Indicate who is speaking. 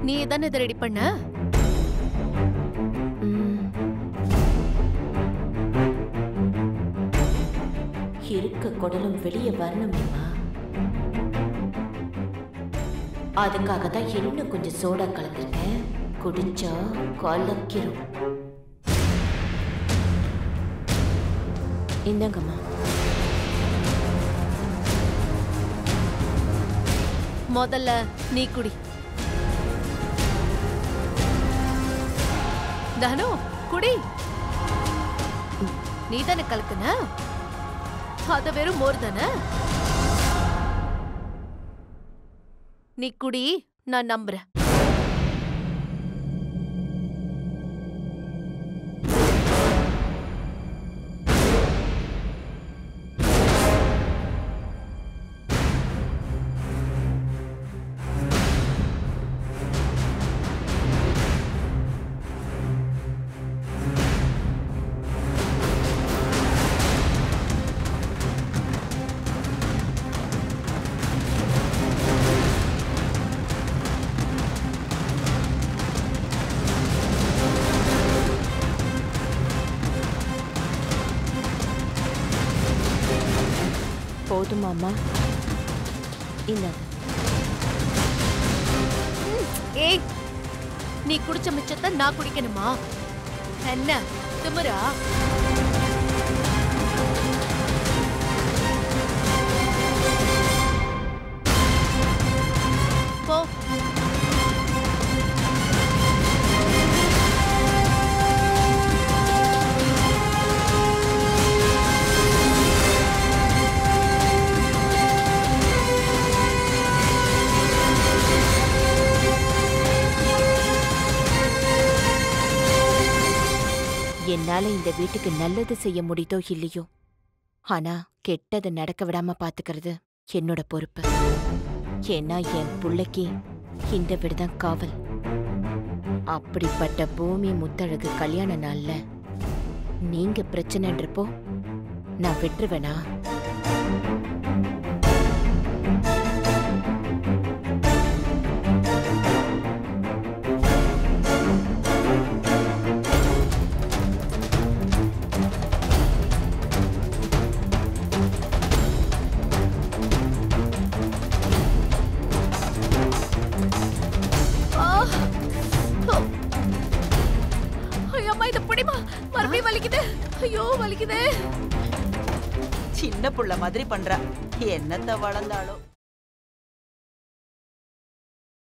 Speaker 1: நீ தானே இதை ரெடி பண்ண
Speaker 2: ம். இருக்க குடலும் வெளியே வரணுமேம்மா அதுக்காக தான் இன்னும் கொஞ்சம் சோடா கலந்துருக்கேன் குடிச்சா கலக்கிரும் இந்தாங்கம்மா
Speaker 1: முதல்ல நீ குடி தனு குடி நீ தானே கலக்குன அத வெறும் மோர் தானே நீ குடி நான் நம்புறேன்
Speaker 2: போதுமாம்மா இந்தாங்க
Speaker 1: ஏய் நீ குடிச்ச மிச்சத்தை நான் குடிக்கணுமா என்ன திமிரா போ
Speaker 2: என்னால இந்த வீட்டுக்கு நல்லது செய்ய முடியுதோ இல்லையோ ஆனா கெட்டது நடக்க விடாம பாத்துக்கிறது என்னோட பொறுப்பு ஏன்னா என் புள்ளைக்கு இந்த வீடுதான் காவல் அப்படிப்பட்ட பூமி முத்தழகு கல்யாண நாள்ல நீங்க பிரச்சனைன்றப்போ நான் விட்டுருவேனா
Speaker 1: ஆ! ஓ! ஐயோ அம்மா இத பிடிமா மறுபடியும் வலிக்குது ஐயோ வலிக்குது
Speaker 3: சின்ன புள்ள மாதிரி பண்றா என்னத்த வளர்ந்தாலும்